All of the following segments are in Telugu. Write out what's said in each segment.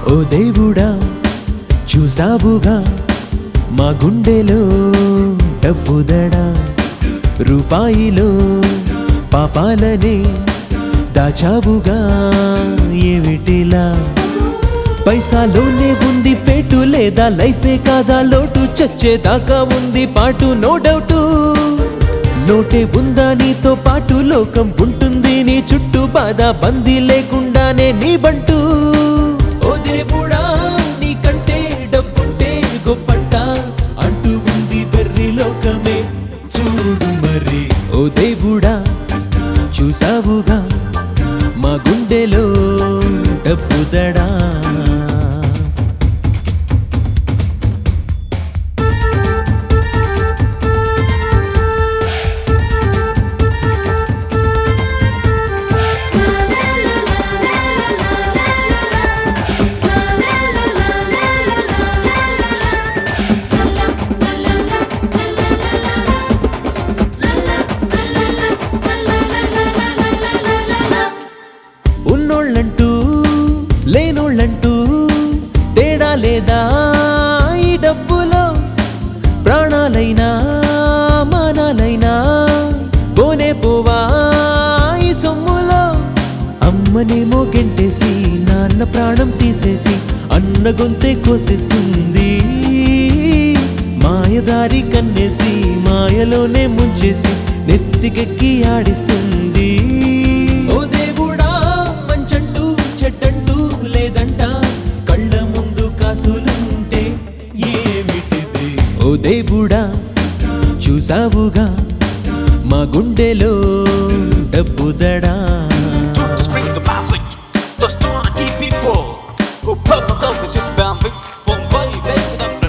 ఓ దేవుడా చూసావుగా మా గుండెలో డబ్బుదడా రూపాయిలో పాపాలనే దాచావుగా ఏమిటిలా పైసాలోనే ఉంది ఫేటు లేదా లైఫే కాదా లోటు చచ్చేదాకా ఉంది పాటు నో డౌట్ నోటే ఉందా నీతో పాటు లోకం ఉంటుంది నీ చుట్టూ బాధ బందీ లేకుండానే నీ బంటూ ఓ దేవుడా నీకంటే డబ్బుంటే గొప్పంట అంటూ ఉంది వెర్రి లోకమే చూడు మరి ఓ దేవుడా చూసావుగా మా గుండెలో డబ్బుదడా ఉన్నోళ్ళంటూ లేనోళ్ళంటూ తేడా లేదా ఈ డబ్బులో ప్రాణాలైనా మానాలైనా పోనే పోవా ఈ సొమ్ములో అమ్మనేమో గెంటేసి నాన్న ప్రాణం తీసేసి అన్న గొంతే కోసేస్తుంది మాయదారి కన్నేసి మాయలోనే ముంచేసి నెత్తికెక్కి ఆడిస్తుంది ఓ దేవుడా మంచంటూ చెడ్డంటూ లేదంట కళ్ళ ముందు కాసులుంటే ఏమిటిది ఓ దేవుడా చూసావుగా మా గుండెలో డబ్బుదడా To the spring the passage, the stone and keep people who perfect love is bound from way back in the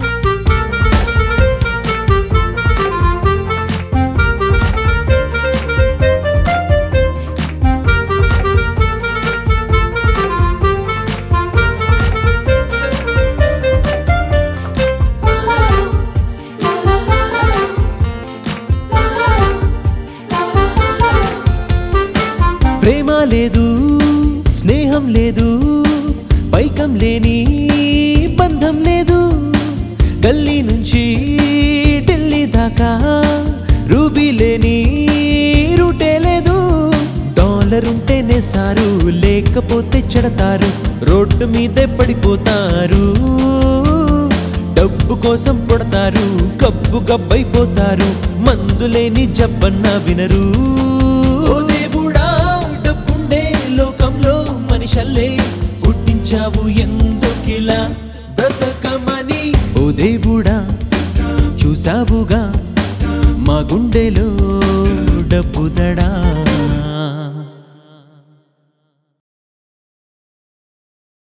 ప్రేమ లేదు స్నేహం లేదు పైకం లేని బంధం లేదు గల్లీ నుంచి ఢిల్లీ దాకా రూబీ లేని రూటే లేదు డాలర్ ఉంటేనే సారు లేకపోతే చెడతారు రోడ్డు మీదే పడిపోతారు డబ్బు కోసం పుడతారు కబ్బు గబ్బైపోతారు మందులేని జబ్బన్న వినరు ఓ దేవుడా డబ్బుండే లోకంలో మనిషల్లే పుట్టించావు ఎందుకిలా బ్రతకమని ఓ దేవుడా చూసావుగా మా గుండెలో డబ్బుదడా